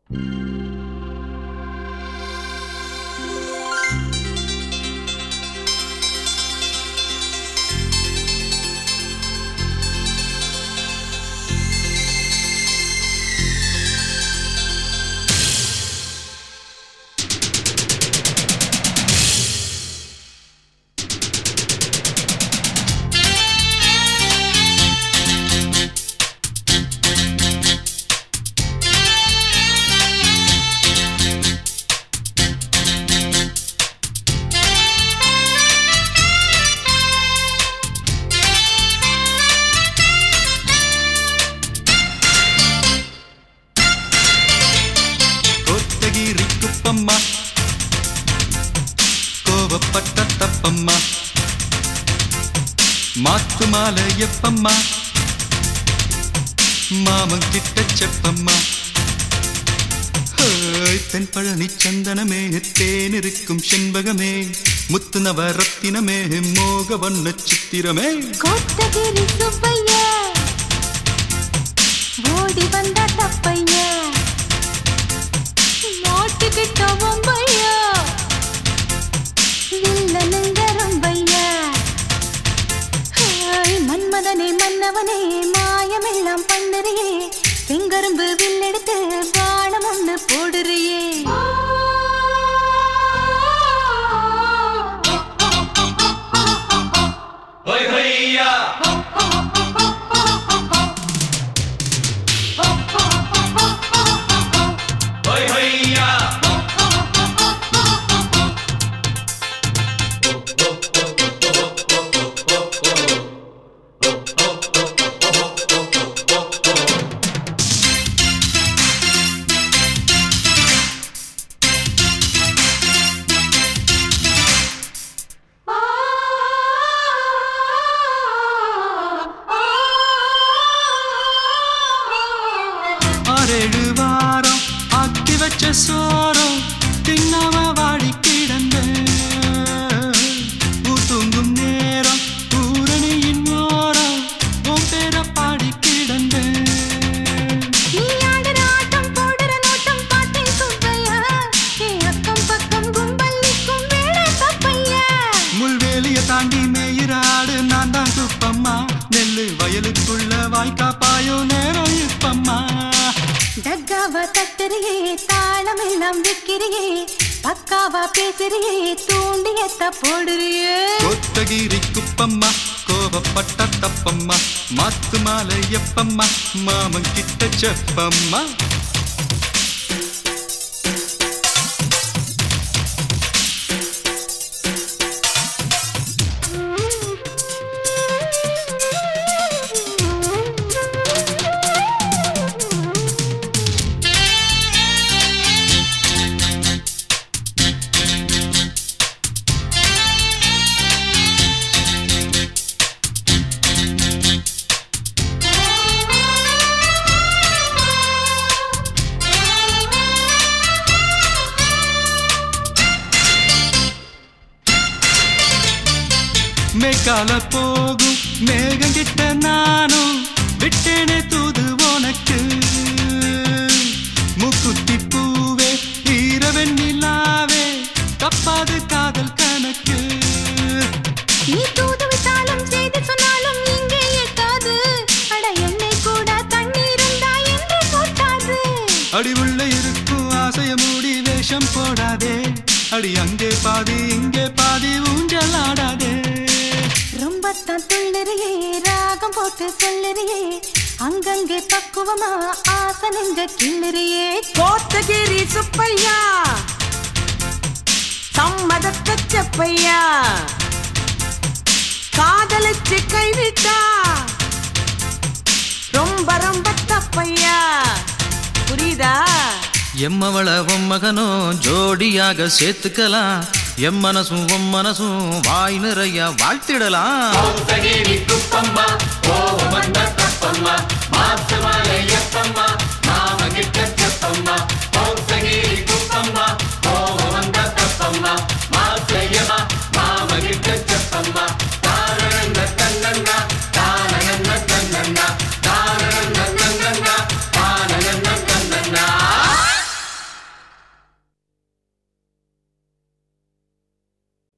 கோத்தகிரி குப்பம்மா கோவப்பட்ட தப்பம்மா மாத்து மாலை எப்பம்மா மாமன் கிட்ட செப்பம்மா ஹேய், தென் பழனி சந்தனமே தேன் இருக்கும் செண்பகமே முத்து நவரத்தினமே மோக வண்ண சித்திரமே கோத்தகிரி சுப்பையா ஓடி வந்த தப்பையா மாட்டுக்கிட்ட பொம்பையா வில்லனுங்க ரொம்பையா ஹாய், மன்மதனே மன்னவனே மாயமெல்லாம் பண்ணுறியே செங்கரும்பு வில்லெடுத்து வானம் ஒண்ணு போடுறியே ஆறேழு வாரம் ஆக்கி வச்ச சோரம் தின்னாம வாடி கிடந்த தூங்கும் நேரம் பூரணியின் ஓரம் உன் பேர பாடி கிடந்த நீ ஆடுற ஆட்டம் போடுற நோட்டம் பார்த்தேன் சுப்பையா என் அக்கம் பக்கம் கும்பல் நிற்கும் வேலை தப்பையா முள்வேலிய தாண்டி மேயிராடு நான் தான் குப்பம்மா நெல்லு வயலுக்குள்ள வாய்க்கா பாயோ நேரம் இப்பம்மா டக்காவா தட்டுறியே தாளம் எல்லாம் விக்கிறியே பக்காவா பேசுறியே தூண்டியத்த போடுறியே கொத்தகிரி குப்பம்மா கோபப்பட்ட தப்பம்மா மாத்து மாலை எப்பம்மா மாமன் கிட்ட செப்பம்மா மேற்கால போகும் மேகம் கிட்ட நானும் விட்டேனே தூது உனக்கு முக்குத்தி பூவே ஈரவெண்ணிலாவே தப்பாது காதல் கணக்கு நீ தூது விட்டாலும் செய்தி சொன்னாலும் இங்கே எட்டாது அட என்னை கூட தண்ணீர் இருந்தா என்று கொட்டாது அடி உள்ள இருக்கும் ஆசைய மூடி வேஷம் போடாதே அடி அங்கே பாதி இங்கே பாதி ஊஞ்சல் ஆடாதே ரொம்ப தான் துள்ளுறியே ராகம் போட்டு சொல்லுறியே அங்கங்கே பக்குவமா ஆசனங்க கிள்ளுறியே கோத்தகிரி சுப்பையா சம்மதத்த செப்பையா காதலிச்சு கைவிட்டா ரொம்ப ரொம்ப தப்பையா புரியுதா எம்மவள உன் மகனும் ஜோடியாக சேர்த்துக்கலாம் எம் மனசும் உன் மனசும் வாய் நிறைய வாழ்த்திடலாம் குப்பம்மா கோவம் வந்த தப்பம்மா மாத்து மாலை எப்பம்மா மாமன்